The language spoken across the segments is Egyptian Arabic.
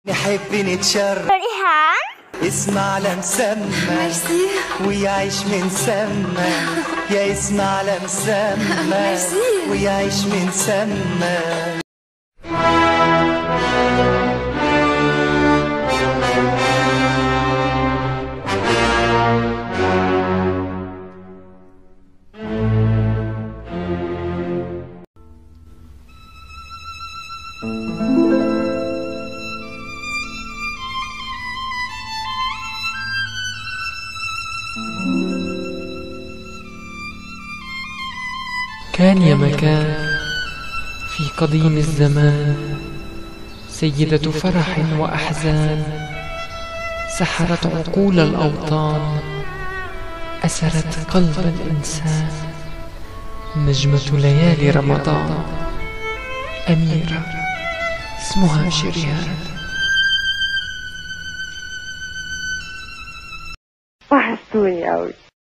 نحب نتشرف ريحان اسمع لمسمى ميرسي ويعيش من سما يا اسمع لمسمى ميرسي. ويعيش من سما كان يا مكان في قديم الزمان سيدة فرح وأحزان سحرت عقول الأوطان أسرت قلب الإنسان نجمة ليالي رمضان أميرة اسمها شريان وحشتوني قوي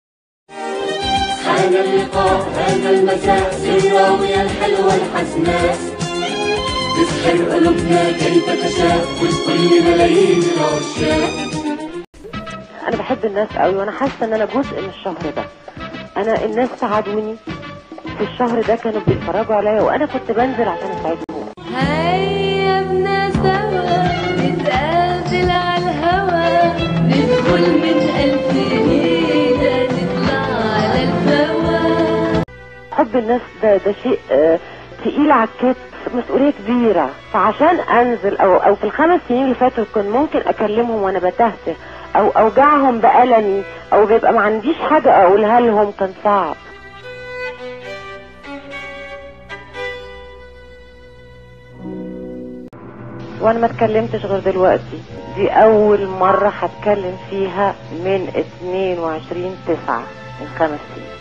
حان اللقاء هذا المساء للراوية الحلوة الحسناء تسحر قلوبنا كيف تشاء وسط كل ملايين العشاق انا بحب الناس قوي وانا حاسه ان انا جزء من الشهر ده انا الناس ساعدوني في الشهر ده كانوا بيتفرجوا عليا وانا كنت بنزل عشان اساعدهم هيا بنا سوا نتقابل على الهوا ندخل من ألف ليلة نطلع على الهوا حب الناس ده ده شيء آه، تقيل على الكتف مسؤوليه كبيره فعشان انزل او او في الخمس سنين اللي فاتوا كنت ممكن اكلمهم وانا بتهته او اوجعهم بألمي او بيبقى ما عنديش حاجه اقولها لهم كان صعب وانا ما اتكلمتش غير دلوقتي دي اول مرة هتكلم فيها من 22 9 من خمس سنين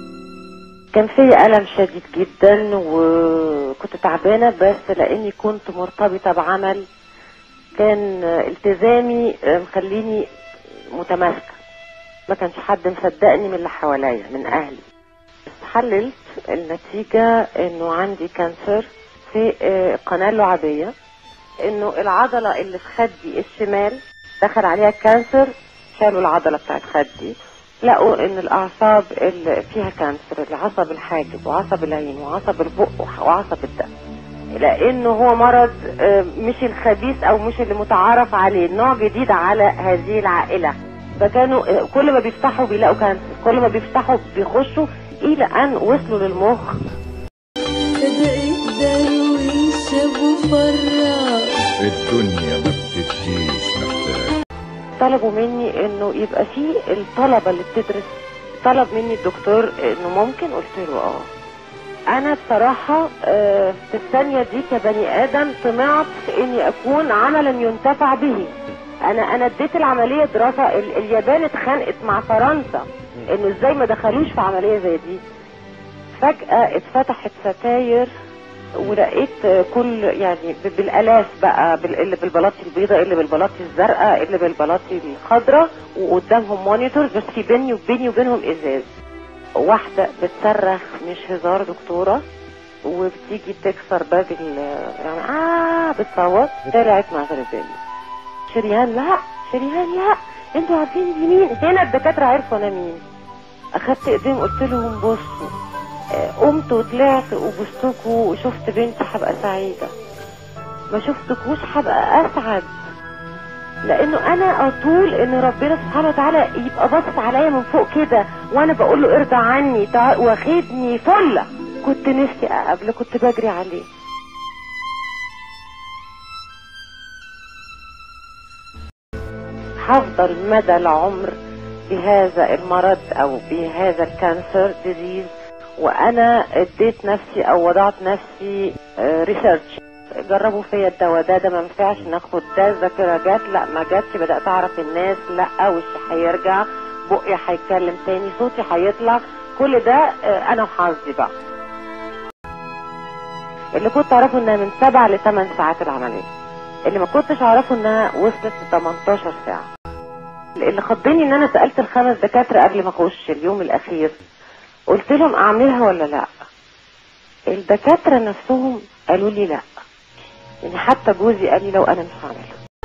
كان في ألم شديد جدا وكنت تعبانة بس لأني كنت مرتبطة بعمل كان التزامي مخليني متماسكة ما كانش حد مصدقني من اللي حواليا من أهلي حللت النتيجة انه عندي كانسر في آه، القناة اللعابية انه العضلة اللي في خدي الشمال دخل عليها كانسر شالوا العضلة بتاعت خدي لقوا ان الاعصاب اللي فيها كانسر العصب الحاجب وعصب العين وعصب البق وح- وعصب الدم لانه هو مرض آه، مش الخبيث او مش اللي متعارف عليه نوع جديد على هذه العائلة فكانوا آه، كل ما بيفتحوا بيلاقوا كانسر كل ما بيفتحوا بيخشوا الى ان وصلوا للمخ صدق الدرويش أبو فراق الدنيا ما بتديش محتاج طلبوا مني انه يبقى في الطلبه اللي بتدرس طلب مني الدكتور انه ممكن قلت له اه انا بصراحه آه، في الثانيه دي كبني ادم طمعت في اني اكون عملا ينتفع به انا انا اديت العمليه دراسه ال- اليابان اتخانقت مع فرنسا انه ازاي ما دخلوش في عمليه زي دي فجاه اتفتحت ستاير ولقيت آه، كل يعني ب- بالالاف بقى بال- اللي بالبلاطي البيضاء اللي بالبلاطي الزرقاء اللي بالبلاطي الخضراء وقدامهم مونيتورز بس في بيني وبيني وبينهم ازاز واحده بتصرخ مش هزار دكتوره وبتيجي تكسر باب ال يعني اه بتصوت طلعت مغربيه شريان لا شريان لا انتوا عارفين دي مين هنا الدكاتره عرفوا انا مين اخدت ايديهم قلت لهم بصوا آه، قمت وطلعت وبستكوا وشفت بنتي هبقى سعيدة ما شفتكوش هبقى اسعد لانه انا اطول ان ربنا سبحانه وتعالى يبقى باصص عليا من فوق كده وانا بقول له ارضى عني تع- واخدني فله كنت نفسي اقابله كنت بجري عليه هفضل مدى العمر بهذا المرض او بهذا الكانسر ديزيز وانا اديت نفسي او وضعت نفسي ريسيرش جربوا فيا الدواء ده ده ما ينفعش ناخد ده الذاكره جت لا ما جاتش بدات اعرف الناس لا وشي هيرجع بقي هيتكلم تاني صوتي هيطلع كل ده آه، انا وحظي بقى اللي كنت اعرفه انها من سبع لثمان ساعات العمليه اللي ما كنتش اعرفه انها وصلت ل 18 ساعه اللي خضني ان انا سالت الخمس دكاتره قبل ما اخش اليوم الاخير قلت لهم اعملها ولا لا الدكاتره نفسهم قالوا لي لا يعني حتى جوزي قال لي لو انا مش هعملها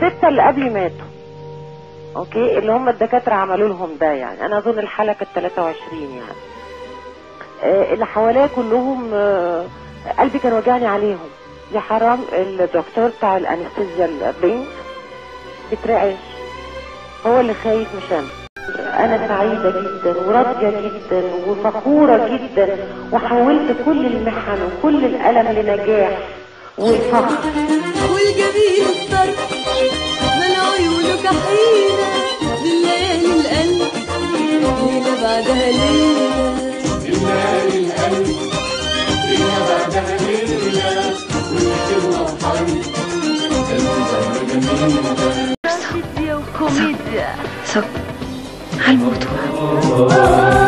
الستة اللي قبلي ماتوا اوكي اللي هم الدكاترة عملوا لهم ده يعني انا اظن الحالة كانت 23 يعني آه، اللي حواليا كلهم آه، قلبي كان وجعني عليهم يا حرام الدكتور بتاع الانستيزيا البرين بترعش هو اللي خايف مش انا انا سعيدة جدا وراضية جدا وفخورة جدا وحولت كل المحن وكل الالم لنجاح وفخر والجميل الصرف من عيونه كحيلة بالليالي القلب ليلة بعدها ليلة الليالي القلب فيها بعدها ليلة كل كلمة وحرب ألف زهرة جميلة كوميديا على الموضوع